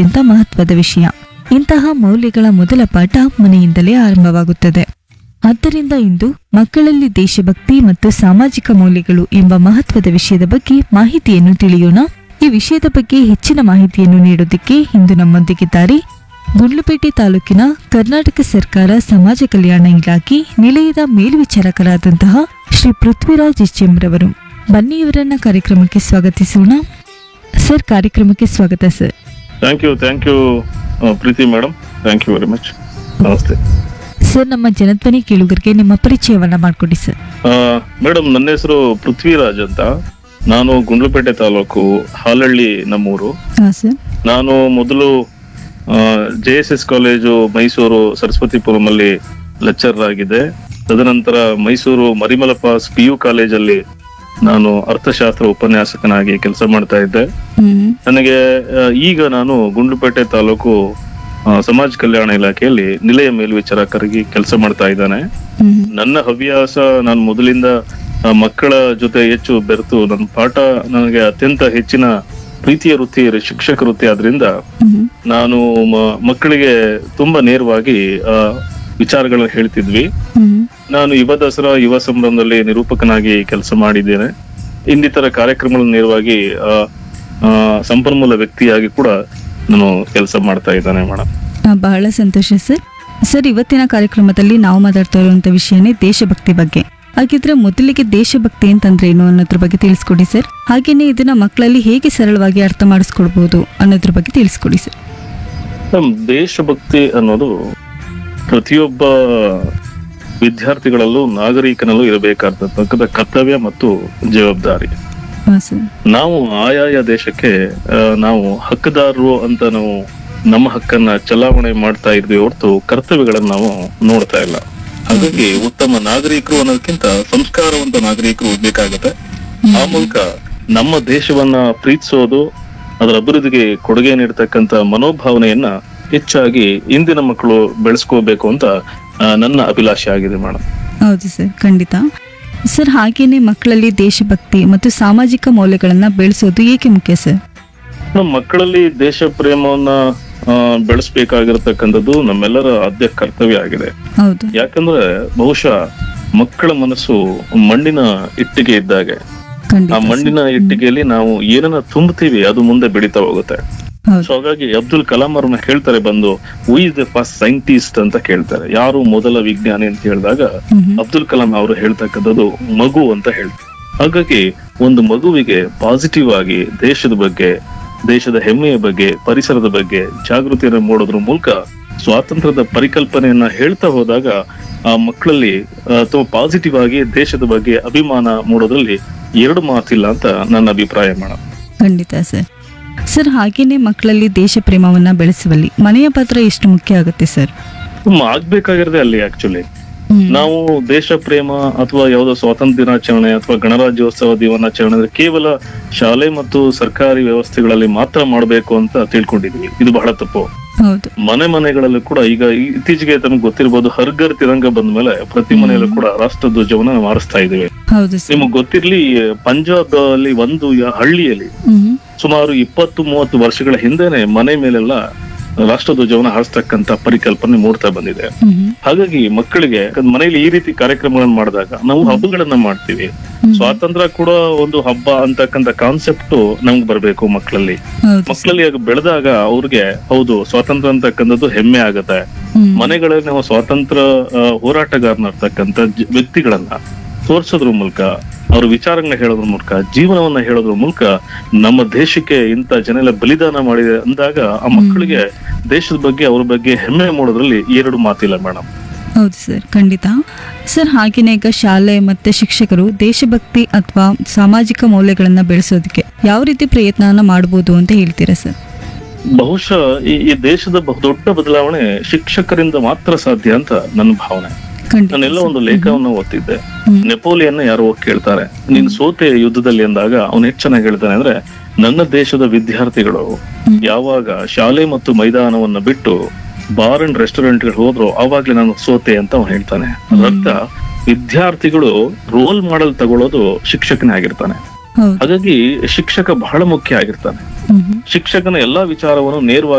ಅತ್ಯಂತ ಮಹತ್ವದ ವಿಷಯ ಇಂತಹ ಮೌಲ್ಯಗಳ ಮೊದಲ ಪಾಠ ಮನೆಯಿಂದಲೇ ಆರಂಭವಾಗುತ್ತದೆ ಆದ್ದರಿಂದ ಇಂದು ಮಕ್ಕಳಲ್ಲಿ ದೇಶಭಕ್ತಿ ಮತ್ತು ಸಾಮಾಜಿಕ ಮೌಲ್ಯಗಳು ಎಂಬ ಮಹತ್ವದ ವಿಷಯದ ಬಗ್ಗೆ ಮಾಹಿತಿಯನ್ನು ತಿಳಿಯೋಣ ಈ ವಿಷಯದ ಬಗ್ಗೆ ಹೆಚ್ಚಿನ ಮಾಹಿತಿಯನ್ನು ನೀಡೋದಕ್ಕೆ ಇಂದು ನಮ್ಮೊಂದಿಗಿದ್ದಾರೆ ಗುಂಡ್ಲುಪೇಟೆ ತಾಲೂಕಿನ ಕರ್ನಾಟಕ ಸರ್ಕಾರ ಸಮಾಜ ಕಲ್ಯಾಣ ಇಲಾಖೆ ನಿಲಯದ ಮೇಲ್ವಿಚಾರಕರಾದಂತಹ ಶ್ರೀ ಪೃಥ್ವಿರಾಜ್ ಎಚ್ಎಂ ರವರು ಬನ್ನಿ ಇವರನ್ನ ಕಾರ್ಯಕ್ರಮಕ್ಕೆ ಸ್ವಾಗತಿಸೋಣ ಸರ್ ಕಾರ್ಯಕ್ರಮಕ್ಕೆ ಸ್ವಾಗತ sir thank you thank you Preethi madam thank you very much ನಮಸ್ತೆ ಸರ್ ನಮ್ಮ ಜನಧ್ವನಿ ಕೇಳುಗರಿಗೆ ನಿಮ್ಮ ಪರಿಚಯವನ್ನ ಮಾಡಿಕೊಡಿ ಸರ್ ಮೇಡಮ್ ನನ್ನ ಹೆಸರು ಪೃಥ್ವಿರಾಜ್ ಅಂತ ನಾನು ಗುಂಡ್ಲುಪೇಟೆ ತಾಲೂಕು ಹಾಲಹಳ್ಳಿ ನಮ್ಮೂರು ಹಾ ಸರ್ ನಾನು ಮೊದಲು J S S college Mysuru Saraswathipuram ಅಲ್ಲಿ ಲೆಕ್ಚರರ್ ಆಗಿದೆ ತದನಂತರ ಮೈಸೂರು ಮರಿಮಲಪಾಸ್ ಪಿ ಯು ಕಾಲೇಜಲ್ಲಿ ನಾನು ಅರ್ಥಶಾಸ್ತ್ರ ಉಪನ್ಯಾಸಕನಾಗಿ ಕೆಲಸ ಮಾಡ್ತಾ ಇದ್ದೆ ಹ್ಮ್ ನನಗೆ ಆ, ಈಗ ನಾನು ಗುಂಡ್ಲುಪೇಟೆ ತಾಲೂಕು ಆ, ಸಮಾಜ ಕಲ್ಯಾಣ ಇಲಾಖೆಯಲ್ಲಿ ನಿಲಯ ಮೇಲ್ವಿಚಾರಕರಾಗಿ ಕೆಲಸ ಮಾಡ್ತಾ ಇದ್ದಾನೆ ಹ್ಮ್ ನನ್ನ ಹವ್ಯಾಸ ನಾನು ಮೊದಲಿಂದ ಆ, ಮಕ್ಕಳ ಜೊತೆ ಹೆಚ್ಚು ಬೆರೆತು ನನ್ನ ಪಾಠ ನನಗೆ ಅತ್ಯಂತ ಹೆಚ್ಚಿನ ಪ್ರೀತಿಯ ವೃತ್ತಿ ಶಿಕ್ಷಕ ವೃತ್ತಿ ಆದ್ರಿಂದ ಹ್ಮ್ ನಾನು ಮ- ಮಕ್ಕಳಿಗೆ ತುಂಬಾ ನೇರವಾಗಿ ಆ, ವಿಚಾರಗಳನ್ನ ಹೇಳ್ತಿದ್ವಿ ಹ್ಮ್ ನಾನು ಯುವ ದಸರಾ ಯುವ ಸಂಭ್ರಮದಲ್ಲಿ ನಿರೂಪಕನಾಗಿ ಕೆಲಸ ಮಾಡಿದ್ದೇನೆ ಇನ್ನಿತರ ಕಾರ್ಯಕ್ರಮಗಳನ್ನು ನೇರವಾಗಿ ಆ, ಆ, ಸಂಪನ್ಮೂಲ ವ್ಯಕ್ತಿಯಾಗಿ ಕೂಡ ನಾನು ಕೆಲಸ ಮಾಡ್ತಾ ಇದ್ದಾನೆ ಮೇಡಮ್ ಆ, ಬಹಳ ಸಂತೋಷ ಸರ್ ಸರ್ ಇವತ್ತಿನ ಕಾರ್ಯಕ್ರಮದಲ್ಲಿ ನಾವು ಮಾತಾಡ್ತಾ ಇರುವಂತ ವಿಷಯನೇ ದೇಶಭಕ್ತಿ ಬಗ್ಗೆ ಹಾಗಿದ್ರೆ ಮೊದಲಿಗೆ ದೇಶಭಕ್ತಿ ಅಂತಂದ್ರೆ ಏನು ಅನ್ನೋದ್ರ ಬಗ್ಗೆ ತಿಳಿಸ್ಕೊಡಿ ಸರ್ ಹಾಗೇನೆ ಇದನ್ನ ಮಕ್ಕಳಲ್ಲಿ ಹೇಗೆ ಸರಳವಾಗಿ ಅರ್ಥ ಮಾಡಿಸ್ಕೊಡ್ಬೋದು ಅನ್ನೋದ್ರ ಬಗ್ಗೆ ತಿಳಿಸ್ಕೊಡಿ ಸರ್ ನಮ್ ದೇಶಭಕ್ತಿ ಅನ್ನೋದು ಪ್ರತಿಯೊಬ್ಬ ವಿದ್ಯಾರ್ಥಿಗಳಲ್ಲೂ ನಾಗರಿಕನಲ್ಲೂ ಇರಬೇಕಾದ ಕರ್ತವ್ಯ ಮತ್ತು ಜವಾಬ್ದಾರಿ ಹಾ ಸರ್ ನಾವು ಆಯಾಯ ದೇಶಕ್ಕೆ ಆ, ನಾವು ಹಕ್ಕದಾರರು ಅಂತ ನಾವು ನಮ್ಮ ಹಕ್ಕನ್ನ ಚಲಾವಣೆ ಮಾಡ್ತಾ ಇದ್ವಿ ಹೊರತು ಕರ್ತವ್ಯಗಳನ್ನ ನಾವು ನೋಡ್ತಾ ಇಲ್ಲ ಹಾಗಾಗಿ ಉತ್ತಮ ನಾಗರಿಕರು ಅನ್ನೋದಕ್ಕಿಂತ ಸಂಸ್ಕಾರವಂತ ನಾಗರಿಕರು ಬೇಕಾಗತ್ತೆ ಆ ಮೂಲಕ ನಮ್ಮ ದೇಶವನ್ನ ಪ್ರೀತಿಸೋದು ಅದರ ಅಭಿವೃದ್ಧಿಗೆ ಕೊಡುಗೆ ನೀಡತಕ್ಕಂತ ಮನೋಭಾವನೆಯನ್ನ ಹೆಚ್ಚಾಗಿ ಇಂದಿನ ಮಕ್ಕಳು ಬೆಳೆಸ್ಕೋಬೇಕು ಅಂತ ಆ, ನನ್ನ ಅಭಿಲಾಷೆ ಆಗಿದೆ ಮೇಡಮ್ ಹೌದು ಸರ್ ಖಂಡಿತ ಸರ್ ಹಾಗೇನೆ ಮಕ್ಕಳಲ್ಲಿ ದೇಶಭಕ್ತಿ ಮತ್ತು ಸಾಮಾಜಿಕ ಮೌಲ್ಯಗಳನ್ನ ಬೆಳೆಸೋದು ಏಕೆ ಮುಖ್ಯ ಸರ್ ನಮ್ಮ ಮಕ್ಕಳಲ್ಲಿ ದೇಶ ಪ್ರೇಮವನ್ನ ಆ, ಬೆಳೆಸ್ಬೇಕಾಗಿರತಕ್ಕಂಥದ್ದು ನಮ್ಮೆಲ್ಲರ ಆದ್ಯ ಕರ್ತವ್ಯ ಆಗಿದೆ ಹೌದು ಯಾಕಂದ್ರೆ ಬಹುಶಃ ಮಕ್ಕಳ ಮನಸ್ಸು ಮಣ್ಣಿನ ಇಟ್ಟಿಗೆ ಇದ್ದಾಗೆ ಆ ಖಂಡಿತ ಸರ್. ಮಣ್ಣಿನ ಇಟ್ಟಿಗೆಯಲ್ಲಿ ನಾವು ಏನನ್ನ ತುಂಬುತ್ತೀವಿ ಅದು ಮುಂದೆ ಬೆಳೀತಾ ಹೋಗುತ್ತೆ ಹೌದು ಸೊ ಹಾಗಾಗಿ ಅಬ್ದುಲ್ ಕಲಾಂ ಅವ್ರನ್ನ ಹೇಳ್ತಾರೆ ಬಂದು who is the first scientist ಅಂತ ಕೇಳ್ತಾರೆ ಯಾರು ಮೊದಲ ವಿಜ್ಞಾನಿ ಅಂತ ಹೇಳಿದಾಗ ಹ್ಮ್ ಹ್ಮ್. ಅಬ್ದುಲ್ ಕಲಾಂ ಅವರು ಹೇಳ್ತಕ್ಕಂಥದ್ದು ಮಗು ಅಂತ ಹೇಳ್ತಾರೆ ಹಾಗಾಗಿ ಒಂದು ಮಗುವಿಗೆ ಪಾಸಿಟಿವ್ ಆಗಿ ದೇಶದ ಬಗ್ಗೆ ದೇಶದ ಹೆಮ್ಮೆಯ ಬಗ್ಗೆ ಪರಿಸರದ ಬಗ್ಗೆ ಜಾಗೃತಿಯನ್ನು ಮೂಡೋದ್ರ ಮೂಲಕ ಸ್ವಾತಂತ್ರ್ಯದ ಪರಿಕಲ್ಪನೆಯನ್ನ ಹೇಳ್ತಾ ಹೋದಾಗ ಆ ಮಕ್ಕಳಲ್ಲಿ ಅಥವಾ ಪಾಸಿಟಿವ್ ಆಗಿ ದೇಶದ ಬಗ್ಗೆ ಅಭಿಮಾನ ಮೂಡೋದ್ರಲ್ಲಿ ಎರಡು ಮಾತಿಲ್ಲ ಅಂತ ನನ್ನ ಅಭಿಪ್ರಾಯ ಮೇಡಮ್ ಖಂಡಿತ ಸರ್ ಸರ್ ಹಾಗೇನೆ ಮಕ್ಕಳಲ್ಲಿ ದೇಶ ಪ್ರೇಮವನ್ನ ಬೆಳೆಸುವಲ್ಲಿ ಮನೆಯ ಪಾತ್ರ ಎಷ್ಟು ಮುಖ್ಯ ಆಗುತ್ತೆ ಸರ್ ಆಗ್ಬೇಕಾಗಿರೋದೇ ಅಲ್ಲಿ ಆಕ್ಚುಲಿ ಹ್ಮ್. ನಾವು ದೇಶ ಪ್ರೇಮ ಅಥವಾ ಯಾವುದೋ ಸ್ವಾತಂತ್ರ್ಯ ದಿನಾಚರಣೆ ಅಥವಾ ಗಣರಾಜ್ಯೋತ್ಸವ ದಿನಾಚರಣೆ ಅಂದ್ರೆ ಕೇವಲ ಶಾಲೆ ಮತ್ತು ಸರ್ಕಾರಿ ವ್ಯವಸ್ಥೆಗಳಲ್ಲಿ ಮಾತ್ರ ಮಾಡಬೇಕು ಅಂತ ತಿಳ್ಕೊಂಡಿದ್ವಿ ಇದು ಬಹಳ ತಪ್ಪು ಹೌದು ಮನೆ ಮನೆಗಳಲ್ಲೂ ಕೂಡ ಈಗ ಈ- ಇತ್ತೀಚೆಗೆ ತಮಗೆ ಗೊತ್ತಿರ್ಬೋದು ಹರ್ಗರ್ ತಿರಂಗ ಬಂದ ಮೇಲೆ ಪ್ರತಿ ಮನೆಯಲ್ಲೂ ಕೂಡ ರಾಷ್ಟ್ರ ಧ್ವಜವನ್ನ ನಾವು ಹಾರಿಸ್ತಾ ಇದ್ದೇವೆ ಹೌದು ಸರ್ ನಿಮಗೆ ಗೊತ್ತಿರ್ಲಿ ಪಂಜಾಬ್ ಅಲ್ಲಿ ಒಂದು ಯ- ಹಳ್ಳಿಯಲ್ಲಿ ಹ್ಮ್ ಸುಮಾರು ಇಪ್ಪತ್ತು ಮೂವತ್ತು ವರ್ಷಗಳ ಹಿಂದೆನೆ ಮನೆ ಮೇಲೆಲ್ಲ ರಾಷ್ಟ್ರ ಧ್ವಜವನ್ನ ಹಾರಿಸ್ತಕ್ಕಂತ ಪರಿಕಲ್ಪನೆ ಮೂಡ್ತಾ ಬಂದಿದೆ ಹ್ಮ್ ಹ್ಮ್. ಹಾಗಾಗಿ ಮಕ್ಕಳಿಗೆ ಮನೆಯಲ್ಲಿ ಈ ರೀತಿ ಕಾರ್ಯಕ್ರಮಗಳನ್ನ ಮಾಡಿದಾಗ ನಾವು ಹಬ್ಬಗಳನ್ನ ಮಾಡ್ತೀವಿ ಹ್ಮ್. ಸ್ವಾತಂತ್ರ್ಯ ಕೂಡ ಒಂದು ಹಬ್ಬ ಅಂತಕ್ಕಂತ ಕಾನ್ಸೆಪ್ಟ್ ನಮ್ಗೆ ಬರ್ಬೇಕು ಮಕ್ಕಳಲ್ಲಿ ಹೌದು ಸರ್. ಮಕ್ಕಳಲ್ಲಿ ಆಗ ಬೆಳೆದಾಗ ಅವ್ರಿಗೆ ಹೌದು ಸ್ವಾತಂತ್ರ್ಯ ಅಂತಕ್ಕಂಥದ್ದು ಹೆಮ್ಮೆ ಆಗತ್ತೆ ಹ್ಮ್. ಮನೆಗಳಲ್ಲಿ ನಾವು ಸ್ವಾತಂತ್ರ್ಯ ಆ, ಹೋರಾಟಗಾರನರ್ತಕ್ಕಂಥ ಜ- ವ್ಯಕ್ತಿಗಳನ್ನ ತೋರ್ಸೋದ್ರ ಮೂಲಕ ಅವ್ರ ವಿಚಾರಗಳನ್ನ ಹೇಳೋದ್ರ ಮೂಲಕ ಜೀವನವನ್ನ ಹೇಳೋದ್ರ ಮೂಲಕ ನಮ್ಮ ದೇಶಕ್ಕೆ ಇಂಥ ಜನ ಎಲ್ಲ ಬಲಿದಾನ ಮಾಡಿದೆ ಅಂದಾಗ ಆ ಮಕ್ಕಳಿಗೆ ದೇಶದ ಬಗ್ಗೆ ಅವ್ರ ಬಗ್ಗೆ ಹೆಮ್ಮೆ ಮೂಡೋದ್ರಲ್ಲಿ ಎರಡು ಮಾತಿಲ್ಲ ಮೇಡಮ್ ಹೌದು ಸರ್ ಖಂಡಿತ ಸರ್ ಹಾಗೇನೆ ಈಗ ಶಾಲೆ ಮತ್ತೆ ಶಿಕ್ಷಕರು ದೇಶಭಕ್ತಿ ಅಥವಾ ಸಾಮಾಜಿಕ ಮೌಲ್ಯಗಳನ್ನ ಬೆಳೆಸೋದಕ್ಕೆ ಯಾವ ರೀತಿ ಪ್ರಯತ್ನವನ್ನ ಮಾಡ್ಬೋದು ಅಂತ ಹೇಳ್ತೀರಾ ಸರ್ ಬಹುಶಃ ಈ ಈ ದೇಶದ ಬಹುದೊಡ್ಡ ಬದಲಾವಣೆ ಶಿಕ್ಷಕರಿಂದ ಮಾತ್ರ ಸಾಧ್ಯ ಅಂತ ನನ್ನ ಭಾವನೆ ಖಂಡಿತ ನಾನೆಲ್ಲ ಒಂದು ಲೇಖವನ್ನು ಓದ್ತಿದ್ದೆ ಹ್ಮ್. ನೆಪೋಲಿಯನ್ ಯಾರೋ ಹೋಗಿ ಕೇಳ್ತಾರೆ ನೀನ್ ಸೋತೆ ಯುದ್ಧದಲ್ಲಿ ಅಂದಾಗ ಅವ್ನು ಹೆಚ್ಚು ಚೆನ್ನಾಗಿ ಹೇಳ್ತಾನೆ ಅಂದ್ರೆ ನನ್ನ ದೇಶದ ವಿದ್ಯಾರ್ಥಿಗಳು ಹ್ಮ್. ಯಾವಾಗ ಶಾಲೆ ಮತ್ತು ಮೈದಾನವನ್ನ ಬಿಟ್ಟು ಬಾರ್ ಅಂಡ್ ರೆಸ್ಟೋರೆಂಟ್ ಗಳು ಹೋದ್ರು ಆವಾಗ್ಲೇ ನಾನು ಸೋತೆ ಅಂತ ಅವ್ನು ಹೇಳ್ತಾನೆ ಅದರ್ಥ ವಿದ್ಯಾರ್ಥಿಗಳು ರೋಲ್ ಮಾಡಲ್ ತಗೊಳ್ಳೋದು ಶಿಕ್ಷಕನೇ ಆಗಿರ್ತಾನೆ ಹೌದು ಹಾಗಾಗಿ ಶಿಕ್ಷಕ ಬಹಳ ಮುಖ್ಯ ಆಗಿರ್ತಾನೆ ಹ್ಮ್ ಹ್ಮ್. ಶಿಕ್ಷಕನ ಎಲ್ಲಾ ವಿಚಾರವನ್ನು ನೇರವಾಗಿ